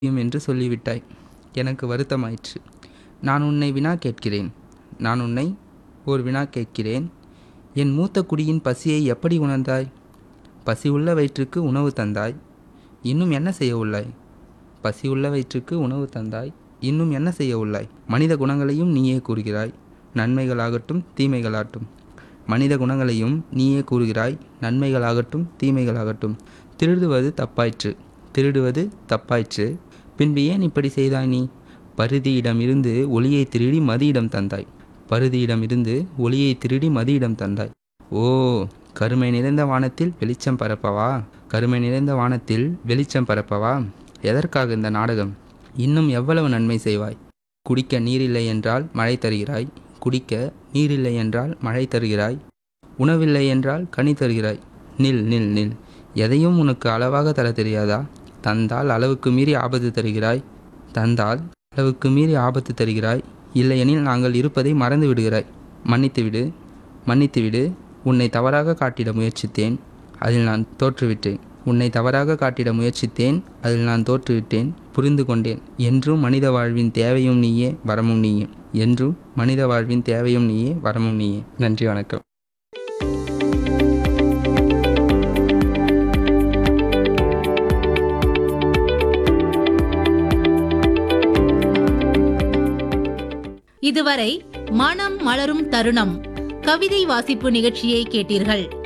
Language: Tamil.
முடியும் என்று சொல்லிவிட்டாய் எனக்கு வருத்தமாயிற்று நான் உன்னை வினா கேட்கிறேன் நான் உன்னை ஒரு வினா கேட்கிறேன் என் மூத்த குடியின் பசியை எப்படி உணர்ந்தாய் பசி உள்ள வயிற்றுக்கு உணவு தந்தாய் இன்னும் என்ன செய்ய உள்ளாய் பசி உள்ள வயிற்றுக்கு உணவு தந்தாய் இன்னும் என்ன செய்ய உள்ளாய் மனித குணங்களையும் நீயே கூறுகிறாய் நன்மைகளாகட்டும் தீமைகளாகட்டும் மனித குணங்களையும் நீயே கூறுகிறாய் நன்மைகளாகட்டும் தீமைகளாகட்டும் திருடுவது தப்பாயிற்று திருடுவது தப்பாயிற்று பின்பு ஏன் இப்படி செய்தாய் நீ பருதியிடமிருந்து ஒளியை திருடி மதியிடம் தந்தாய் பருதியிடமிருந்து ஒளியை திருடி மதியிடம் தந்தாய் ஓ கருமை நிறைந்த வானத்தில் வெளிச்சம் பரப்பவா கருமை நிறைந்த வானத்தில் வெளிச்சம் பரப்பவா எதற்காக இந்த நாடகம் இன்னும் எவ்வளவு நன்மை செய்வாய் குடிக்க நீரில்லை என்றால் மழை தருகிறாய் குடிக்க நீரில்லை என்றால் மழை தருகிறாய் உணவில்லை என்றால் கனி தருகிறாய் நில் நில் நில் எதையும் உனக்கு அளவாக தர தெரியாதா தந்தால் அளவுக்கு மீறி ஆபத்து தருகிறாய் தந்தால் அளவுக்கு மீறி ஆபத்து தருகிறாய் இல்லையெனில் நாங்கள் இருப்பதை மறந்து விடுகிறாய் மன்னித்துவிடு மன்னித்துவிடு உன்னை தவறாக காட்டிட முயற்சித்தேன் அதில் நான் தோற்றுவிட்டேன் உன்னை தவறாக காட்டிட முயற்சித்தேன் அதில் நான் தோற்றுவிட்டேன் புரிந்து கொண்டேன் என்றும் மனித வாழ்வின் தேவையும் நீயே வரமும் நீயே என்றும் மனித வாழ்வின் தேவையும் நீயே வரமும் நீயே நன்றி வணக்கம் இதுவரை மனம் மலரும் தருணம் கவிதை வாசிப்பு நிகழ்ச்சியை கேட்டீர்கள்